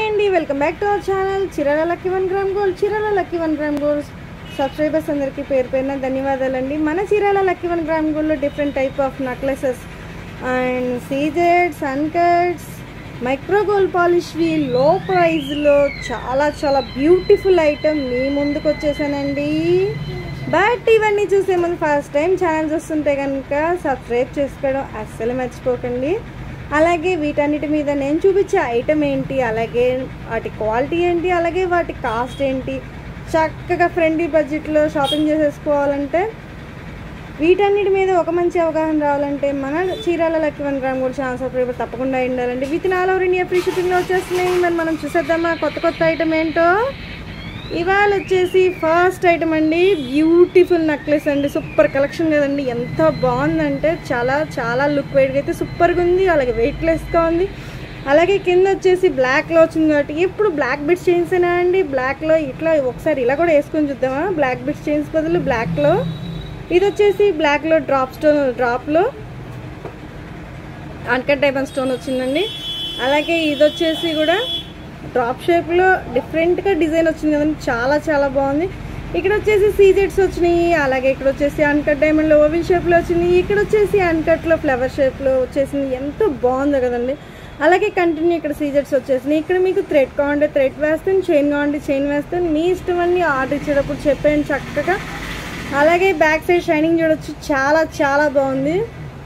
అండి welcome back to our channel Chirala lucky one gram gold Chirala lucky one gram gold subscribers అందరికీ పేరు పేరున ధన్యవాదాలండి మన చీరాల లక్కీ వన్ గ్రామ్ గోల్డ్లో different type of necklaces and సీజెడ్స్ అన్కట్స్ మైక్రో గోల్డ్ పాలిష్వి లో ప్రైస్లో చాలా చాలా బ్యూటిఫుల్ ఐటమ్ మీ ముందుకు వచ్చేసానండి బట్ ఇవన్నీ చూసే ముందు ఫస్ట్ టైం ఛానల్ చూస్తుంటే కనుక సబ్స్క్రైబ్ చేసుకోవడం అస్సలు మర్చిపోకండి అలాగే వీటన్నిటి మీద నేను చూపించే ఐటమ్ ఏంటి అలాగే వాటి క్వాలిటీ ఏంటి అలాగే వాటి కాస్ట్ ఏంటి చక్కగా ఫ్రెండ్లీ బడ్జెట్లో షాపింగ్ చేసేసుకోవాలంటే వీటన్నిటి మీద ఒక మంచి అవగాహన రావాలంటే మన చీరాల లక్కీ వన్ గ్రామ్ కూడా ఛానల్ సబ్స్క్రైబర్ తప్పకుండా ఉండాలండి within all over India free షిప్పింగ్లో వచ్చేస్తున్నాయి మరి మనం చూసేద్దామా కొత్త కొత్త ఐటమ్ ఏంటో ఇవాళ వచ్చేసి ఫస్ట్ ఐటమ్ అండి బ్యూటిఫుల్ నెక్లెస్ అండి సూపర్ కలెక్షన్ కదండి ఎంత బాగుందంటే చాలా చాలా లుక్ వెయిట్గా అయితే సూపర్గా ఉంది అలాగే వెయిట్లెస్గా ఉంది అలాగే కింద వచ్చేసి బ్లాక్లో వచ్చింది కాబట్టి ఎప్పుడు బ్లాక్ బిట్స్ చేయించేనా అండి బ్లాక్లో ఇట్లా ఒకసారి ఇలా కూడా వేసుకొని చూద్దామా బ్లాక్ బిట్స్ చేయించే బదులు బ్లాక్లో ఇది వచ్చేసి బ్లాక్లో డ్రాప్ స్టోన్ డ్రాప్లో అన్కట్ డైమండ్ స్టోన్ వచ్చిందండి అలాగే ఇది వచ్చేసి కూడా డ్రాప్ షేప్లో డిఫరెంట్గా డిజైన్ వచ్చింది కదండి చాలా చాలా బాగుంది ఇక్కడ వచ్చేసి సీజెట్స్ వచ్చినాయి అలాగే ఇక్కడ వచ్చేసి అన్కట్ డైమండ్లో ఓవెన్ షేప్లో వచ్చింది ఇక్కడ వచ్చేసి అన్కట్లో ఫ్లవర్ షేప్లో వచ్చేసింది ఎంత బాగుందో కదండి అలాగే కంటిన్యూ ఇక్కడ సీజెట్స్ వచ్చేసినాయి ఇక్కడ మీకు థ్రెడ్ కావాలంటే థ్రెడ్ వేస్తాను చైన్ కావాలంటే చైన్ వేస్తాను మీ ఇష్టం అన్ని ఆర్డర్ ఇచ్చేటప్పుడు చెప్పండి చక్కగా అలాగే బ్యాక్ సైడ్ షైనింగ్ చూడొచ్చు చాలా చాలా బాగుంది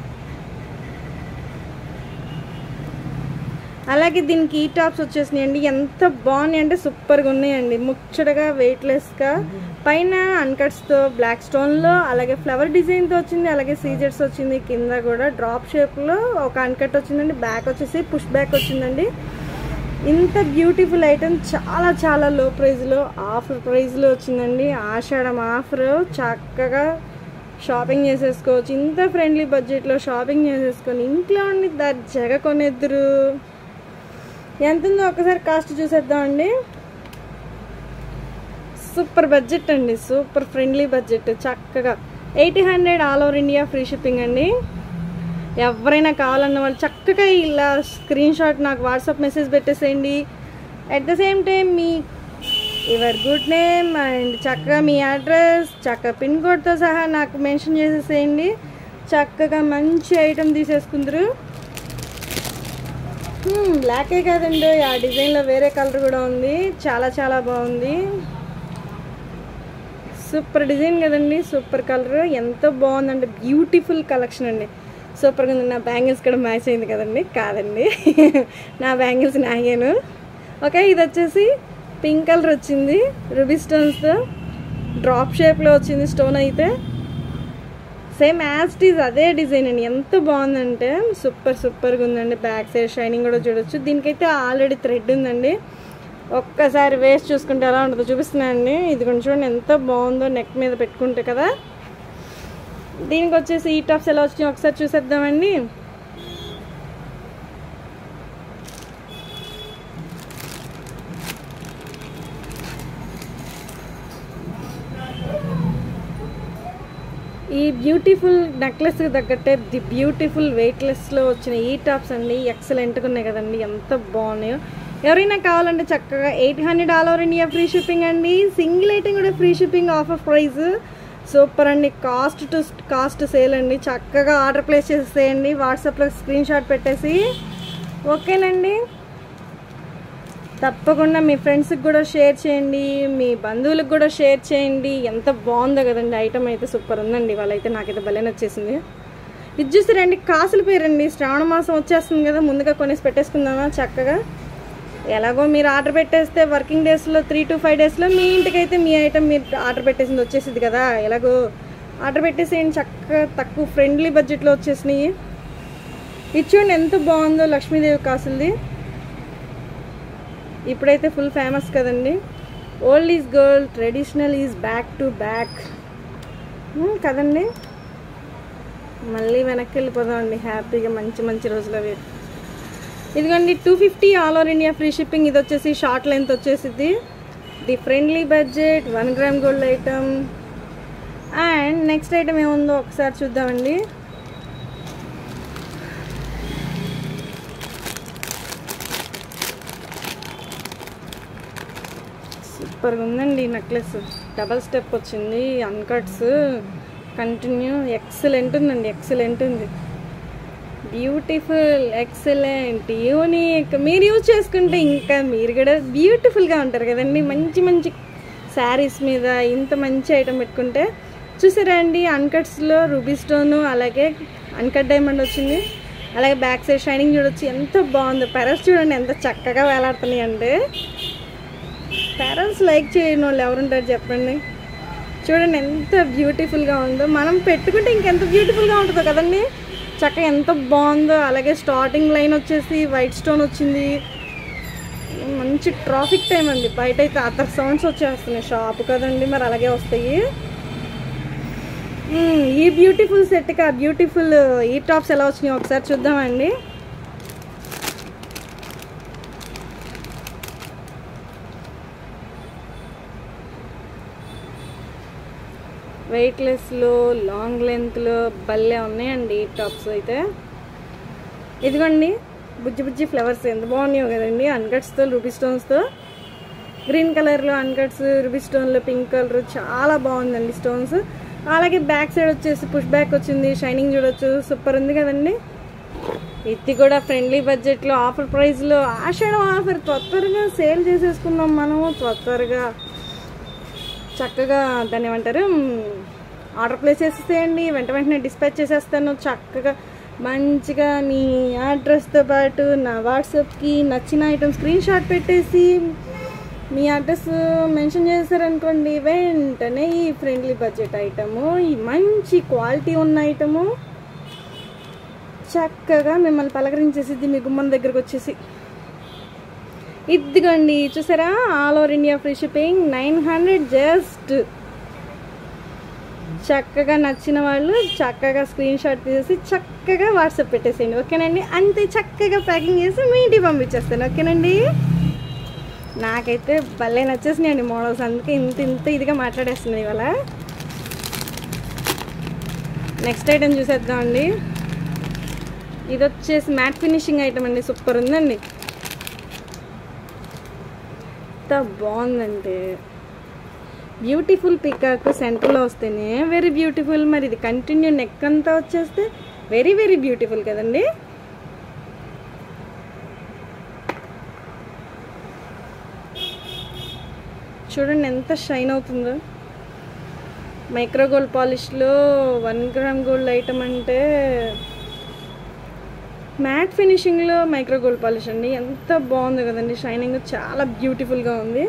అలాగే దీనికి ఈ టాప్స్ వచ్చేసినాయండి ఎంత బాగున్నాయి అంటే సూపర్గా ఉన్నాయండి ముచ్చటగా వెయిట్లెస్గా పైన అన్కట్స్తో బ్లాక్ స్టోన్లో అలాగే ఫ్లవర్ డిజైన్తో వచ్చింది అలాగే సీజర్స్ వచ్చింది కింద కూడా డ్రాప్ షేప్లో ఒక అన్కట్ వచ్చిందండి బ్యాక్ వచ్చేసి పుష్ బ్యాక్ వచ్చిందండి ఇంత బ్యూటిఫుల్ ఐటమ్ చాలా చాలా లో ప్రైస్లో ఆఫర్ ప్రైస్లో వచ్చిందండి ఆషాఢం ఆఫర్ చక్కగా షాపింగ్ చేసేసుకోవచ్చు ఇంత ఫ్రెండ్లీ బడ్జెట్లో షాపింగ్ చేసేసుకొని ఇంట్లో ఉండి దర్జాగా కొనేద్దరు ఎంత ఉందో ఒకసారి కాస్ట్ చూసేద్దామండి సూపర్ బడ్జెట్ అండి సూపర్ ఫ్రెండ్లీ బడ్జెట్ చక్కగా eighty hundred all over India free shipping అండి ఎవరైనా కావాలన్న వాళ్ళు చక్కగా ఇలా స్క్రీన్ షాట్ నాకు వాట్సాప్ మెసేజ్ పెట్టేసేయండి అట్ ద సేమ్ టైం మీ యువర్ గుడ్ నేమ్ అండ్ చక్కగా మీ అడ్రస్ చక్కగా పిన్ కోడ్తో సహా నాకు మెన్షన్ చేసేసేయండి చక్కగా మంచి ఐటెం తీసేసుకుందరు బ్లాకే కాదండి ఆ డిజైన్లో వేరే కలర్ కూడా ఉంది చాలా చాలా బాగుంది సూపర్ డిజైన్ కదండి సూపర్ కలర్ ఎంత బాగుందండి బ్యూటిఫుల్ కలెక్షన్ అండి సూపర్గా ఉంది నా బ్యాంగిల్స్ కూడా మ్యాచ్ అయింది కదండి కాదండి నా బ్యాంగిల్స్ నాగాను ఓకే ఇది వచ్చేసి పింక్ కలర్ వచ్చింది రూబీ స్టోన్స్తో డ్రాప్ షేప్లో వచ్చింది స్టోన్ అయితే సేమ్ యాజ్ టీజ్ అదే డిజైన్ అండి ఎంత బాగుందంటే సూపర్ సూపర్గా ఉందండి బ్యాక్ సైడ్ షైనింగ్ కూడా చూడొచ్చు దీనికైతే ఆల్రెడీ థ్రెడ్ ఉందండి ఒక్కసారి వేస్ట్ చూసుకుంటే ఎలా ఉంటుందో చూపిస్తున్నానండి ఇది కొంచెం చూడండి ఎంత బాగుందో నెక్ మీద పెట్టుకుంటే కదా దీనికి వచ్చేసి ఈ టాప్స్ ఎలా వచ్చినాయి ఒకసారి చూసేద్దామండి ఈ బ్యూటిఫుల్ నెక్లెస్కి తగ్గట్టే ది బ్యూటిఫుల్ వెయిట్లెస్లో వచ్చిన ఈ టాప్స్ అండి ఎక్సలెంట్గా ఉన్నాయి కదండి ఎంత బాగున్నాయో ఎవరైనా కావాలంటే చక్కగా eight hundred all over India free shipping అండి సింగిల్ ఐటెం కూడా free shipping offer price super అండి కాస్ట్ టు కాస్ట్ సేల్ అండి చక్కగా ఆర్డర్ ప్లేస్ చేసేయండి వాట్సాప్లో స్క్రీన్ షాట్ పెట్టేసి ఓకేనండి తప్పకుండా మీ ఫ్రెండ్స్కి కూడా షేర్ చేయండి మీ బంధువులకు కూడా షేర్ చేయండి ఎంత బాగుందో కదండి ఐటమ్ అయితే సూపర్ ఉందండి వాళ్ళైతే నాకైతే భలే నచ్చేసింది ఇది చూసి రండి కాసులు పేరండి శ్రావణ మాసం వచ్చేస్తుంది కదా ముందుగా కొనేసి పెట్టేసుకుందామా చక్కగా ఎలాగో మీరు ఆర్డర్ పెట్టేస్తే వర్కింగ్ డేస్లో త్రీ టు ఫైవ్ డేస్లో మీ ఇంటికైతే మీ ఐటమ్ మీరు ఆర్డర్ పెట్టేసింది వచ్చేసింది కదా ఎలాగో ఆర్డర్ పెట్టేసేయండి చక్కగా తక్కువ ఫ్రెండ్లీ బడ్జెట్లో వచ్చేసినాయి ఇది చూడండి ఎంత బాగుందో లక్ష్మీదేవి కాసులది ఇప్పుడైతే ఫుల్ ఫేమస్ కదండి old is gold traditional is back to back కదండి మళ్ళీ వెనక్కి వెళ్ళిపోదామండి హ్యాపీగా మంచి మంచి రోజులు అవి ఇదిగోండి two fifty all over India free shipping ఇది వచ్చేసి షార్ట్ లెంత్ వచ్చేసింది the friendly budget one gram gold item and next item ఏముందో ఒకసారి చూద్దామండి సూపర్గా ఉందండి నెక్లెస్ డబల్ స్టెప్ వచ్చింది అన్కట్స్ కంటిన్యూ ఎక్సలెంట్ ఉందండి ఎక్సలెంట్ ఉంది బ్యూటిఫుల్ ఎక్సలెంట్ యూనిక్ మీరు యూజ్ చేసుకుంటే ఇంకా మీరు కూడా బ్యూటిఫుల్గా ఉంటారు కదండి మంచి మంచి శారీస్ మీద ఇంత మంచి ఐటమ్ పెట్టుకుంటే చూసారా అండి అన్కట్స్లో రూబీ స్టోను అలాగే అన్కట్ డైమండ్ వచ్చింది అలాగే బ్యాక్ సైడ్ షైనింగ్ చూడొచ్చు ఎంత బాగుందో పెరల్స్ చూడండి ఎంత చక్కగా వేలాడుతున్నాయి అంటే పెరల్స్ లైక్ చేయని వాళ్ళు ఎవరుంటారు చెప్పండి చూడండి ఎంత బ్యూటిఫుల్గా ఉందో మనం పెట్టుకుంటే ఇంకెంత బ్యూటిఫుల్గా ఉంటుందో కదండి చక్కగా ఎంత బాగుందో అలాగే స్టార్టింగ్ లైన్ వచ్చేసి వైట్ స్టోన్ వచ్చింది మంచి ట్రాఫిక్ టైం అండి బయట అయితే అతర సౌండ్స్ వచ్చేస్తున్నాయి షాప్ కదండి మరి అలాగే వస్తాయి మ్మ్, ఈ బ్యూటిఫుల్ సెట్కి ఆ బ్యూటిఫుల్ ఈ టాప్స్ ఎలా వచ్చినాయో ఒకసారి చూద్దామండి వెయిట్లెస్లో లాంగ్ లెంత్లో భలే ఉన్నాయండి ఈ టాప్స్ అయితే ఇదిగోండి బుజ్జి బుజ్జి ఫ్లవర్స్ ఎంత బాగున్నాయో కదండి అన్కట్స్తో రూబీ స్టోన్స్తో గ్రీన్ కలర్లో అన్కట్స్ రూబీ స్టోన్లో పింక్ కలర్ చాలా బాగుందండి స్టోన్స్ అలాగే బ్యాక్ సైడ్ వచ్చేసి పుష్ బ్యాక్ వచ్చింది షైనింగ్ చూడొచ్చు సూపర్ ఉంది కదండి ఇది కూడా ఫ్రెండ్లీ బడ్జెట్లో ఆఫర్ ప్రైస్లో ఆషాఢం ఆఫర్ త్వరగా సేల్ చేసేసుకున్నాం మనము త్వరగా చక్కగా దాన్ని ఏమంటారు ఆర్డర్ ప్లేస్ చేసేసేయండి వెంట వెంటనే డిస్పాచ్ చేసేస్తాను చక్కగా మంచిగా మీ అడ్రస్తో పాటు నా వాట్సాప్కి నచ్చిన ఐటమ్ స్క్రీన్ షాట్ పెట్టేసి మీ అడ్రస్ మెన్షన్ చేశారనుకోండి వెంటనే ఈ ఫ్రెండ్లీ బడ్జెట్ ఐటము ఈ మంచి క్వాలిటీ ఉన్న ఐటము చక్కగా మిమ్మల్ని పలకరించేసిద్ది మీ గుమ్మం దగ్గరకు వచ్చేసి ఇదిగోండి చూసారా all over India free shipping nine hundred just చక్కగా నచ్చిన వాళ్ళు చక్కగా స్క్రీన్ షాట్ తీసేసి చక్కగా వాట్సాప్ పెట్టేసేయండి ఓకేనండి అంతే చక్కగా ప్యాకింగ్ చేసి మీ ఇంటికి పంపించేస్తాను ఓకేనండి నాకైతే భలే నచ్చేసినాయండి మోడల్స్ అందుకే ఇంత ఇంత ఇదిగా మాట్లాడేస్తున్నాయి ఇవాళ నెక్స్ట్ ఐటెం చూసేద్దామండి ఇది వచ్చేసి మ్యాట్ ఫినిషింగ్ ఐటమ్ అండి సూపర్ ఉందండి ఎంత బాగుందంటే బ్యూటిఫుల్ పికాక్ సెంటర్లో వస్తేనే వెరీ బ్యూటిఫుల్ మరి ఇది కంటిన్యూ నెక్ అంతా వచ్చేస్తే వెరీ వెరీ బ్యూటిఫుల్ కదండి చూడండి ఎంత షైన్ అవుతుందో మైక్రో గోల్డ్ పాలిష్లో వన్ గ్రామ్ గోల్డ్ ఐటమ్ అంటే మ్యాట్ ఫినిషింగ్లో మైక్రో గోల్డ్ పాలిష్ అండి ఎంత బాగుంది కదండి షైనింగ్ చాలా బ్యూటిఫుల్గా ఉంది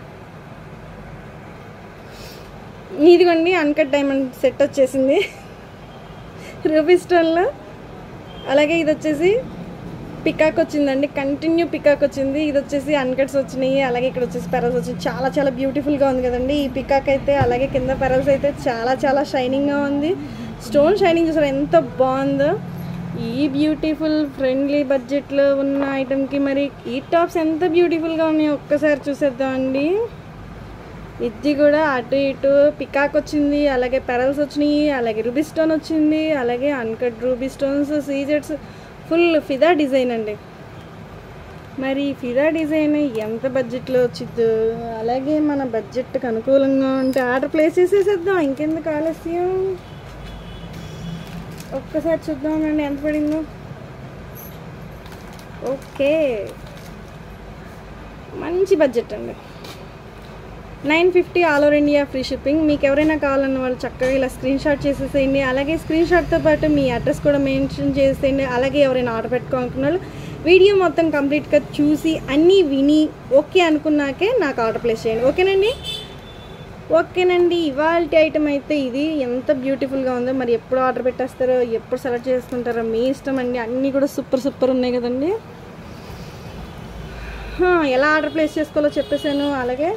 ఇదిగోండి అన్కట్ డైమండ్ సెట్ వచ్చేసింది రూపీ స్టోన్లో అలాగే ఇది వచ్చేసి పికాక్ వచ్చిందండి కంటిన్యూ పికాక్ వచ్చింది ఇది వచ్చేసి అన్కట్స్ వచ్చినాయి అలాగే ఇక్కడ వచ్చేసి పెరల్స్ వచ్చినాయి చాలా చాలా బ్యూటిఫుల్గా ఉంది కదండి ఈ పికాక్ అయితే అలాగే కింద పెరల్స్ అయితే చాలా చాలా షైనింగ్గా ఉంది స్టోన్ షైనింగ్ చూసారు ఎంత బాగుందో ఈ బ్యూటిఫుల్ ఫ్రెండ్లీ బడ్జెట్లో ఉన్న ఐటెంకి మరి ఈ టాప్స్ ఎంత బ్యూటిఫుల్గా ఉన్నాయో ఒక్కసారి చూసేద్దామండి ఇది కూడా అటు ఇటు పికాక్ వచ్చింది అలాగే పెరల్స్ వచ్చినాయి అలాగే రూబీ స్టోన్ వచ్చింది అలాగే అన్కట్ రూబీ స్టోన్స్ సీజెట్స్ ఫుల్ ఫిదా డిజైన్ అండి మరి ఈ ఫిదా డిజైన్ ఎంత బడ్జెట్లో వచ్చిద్దో అలాగే మన బడ్జెట్కి అనుకూలంగా ఉంటే ఆర్డర్ ప్లేస్ చేసేసేద్దాం ఇంకెందుకు ఆలస్యం ఒక్కసారి చూద్దామండి ఎంత పడిందో ఓకే మంచి బడ్జెట్ అండి nine fifty all over India free shipping మీకు ఎవరైనా కావాలన్న వాళ్ళు చక్కగా ఇలా స్క్రీన్ షాట్ చేసేసేయండి అలాగే స్క్రీన్ షాట్తో పాటు మీ అడ్రస్ కూడా మెన్షన్ చేసేయండి అలాగే ఎవరైనా ఆర్డర్ పెట్టుకోవాలనుకున్న వాళ్ళు వీడియో మొత్తం కంప్లీట్గా చూసి అన్నీ విని ఓకే అనుకున్నాకే నాకు ఆర్డర్ ప్లేస్ చేయండి ఓకేనండి ఓకేనండి ఇవాళ ఐటమ్ అయితే ఇది ఎంత బ్యూటిఫుల్గా ఉందో మరి ఎప్పుడు ఆర్డర్ పెట్టేస్తారో ఎప్పుడు సెలెక్ట్ చేసుకుంటారో మీ ఇష్టం అండి అన్నీ కూడా సూపర్ సూపర్ ఉన్నాయి కదండి హా, ఎలా ఆర్డర్ ప్లేస్ చేసుకోవాలో చెప్పేశాను అలాగే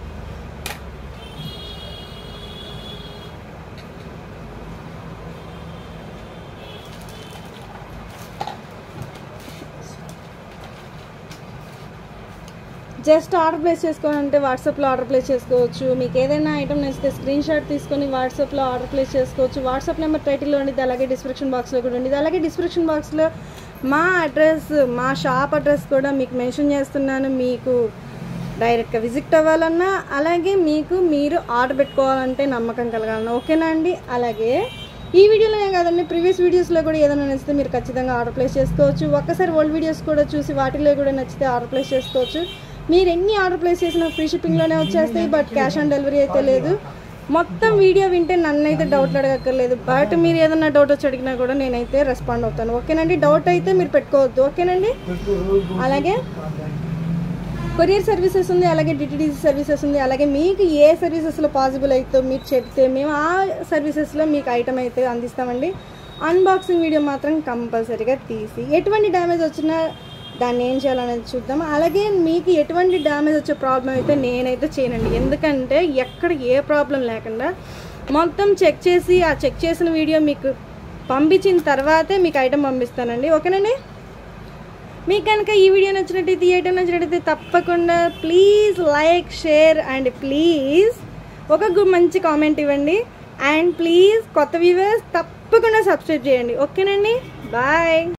జస్ట్ ఆర్డర్ ప్లేస్ చేసుకోవాలంటే వాట్సాప్లో ఆర్డర్ ప్లేస్ చేసుకోవచ్చు మీకు ఏదైనా ఐటమ్ నచ్చితే స్క్రీన్ షాట్ తీసుకొని వాట్సాప్లో ఆర్డర్ ప్లేస్ చేసుకోవచ్చు వాట్సాప్ నెంబర్ టైటిల్లో ఉండేది అలాగే డిస్క్రిప్షన్ బాక్స్లో కూడా ఉండేది అలాగే డిస్క్రిప్షన్ బాక్స్లో మా అడ్రస్ మా షాప్ అడ్రస్ కూడా మీకు మెన్షన్ చేస్తున్నాను మీకు డైరెక్ట్గా విజిట్ అవ్వాలన్నా అలాగే మీకు మీరు ఆర్డర్ పెట్టుకోవాలంటే నమ్మకం కలగాలన్నా ఓకేనా అండి అలాగే ఈ వీడియోలోనే కాదండి ప్రీవియస్ వీడియోస్లో కూడా ఏదైనా నచ్చితే మీరు ఖచ్చితంగా ఆర్డర్ ప్లేస్ చేసుకోవచ్చు ఒక్కసారి ఓల్డ్ వీడియోస్ కూడా చూసి వాటిలో కూడా నచ్చితే ఆర్డర్ ప్లేస్ చేసుకోవచ్చు మీరు ఎన్ని ఆర్డర్ ప్లేస్ చేసినా ఫ్రీ షిప్పింగ్లోనే వచ్చేస్తాయి బట్ క్యాష్ ఆన్ డెలివరీ అయితే లేదు మొత్తం వీడియో వింటే నన్ను అయితే డౌట్లు అడగక్కర్లేదు బట్ మీరు ఏదైనా డౌట్ వచ్చి అడిగినా కూడా నేనైతే రెస్పాండ్ అవుతాను ఓకేనండి డౌట్ అయితే మీరు పెట్టుకోవద్దు ఓకేనండి అలాగే కొరియర్ సర్వీసెస్ ఉంది అలాగే డిటిడిసి సర్వీసెస్ ఉంది అలాగే మీకు ఏ సర్వీసెస్లో పాసిబుల్ అయితే మీరు చెప్తే మేము ఆ సర్వీసెస్లో మీకు ఐటమ్ అయితే అందిస్తామండి అన్బాక్సింగ్ వీడియో మాత్రం కంపల్సరీగా తీసి ఎటువంటి డ్యామేజ్ వచ్చినా దాన్ని ఏం చేయాలనేది చూద్దాం అలాగే మీకు ఎటువంటి డ్యామేజ్ వచ్చే ప్రాబ్లం అయితే నేనైతే చేయనండి ఎందుకంటే ఎక్కడ ఏ ప్రాబ్లం లేకుండా మొత్తం చెక్ చేసి ఆ చెక్ చేసిన వీడియో మీకు పంపించిన తర్వాతే మీకు ఐటమ్ పంపిస్తానండి ఓకేనండి మీకు కనుక ఈ వీడియో నచ్చినట్టయితే ఈ ఐటమ్ నచ్చినట్టయితే తప్పకుండా please like share and please ఒక గు- మంచి కామెంట్ ఇవ్వండి అండ్ ప్లీజ్ కొత్త వ్యూవర్స్ తప్పకుండా సబ్స్క్రైబ్ చేయండి ఓకేనండి బాయ్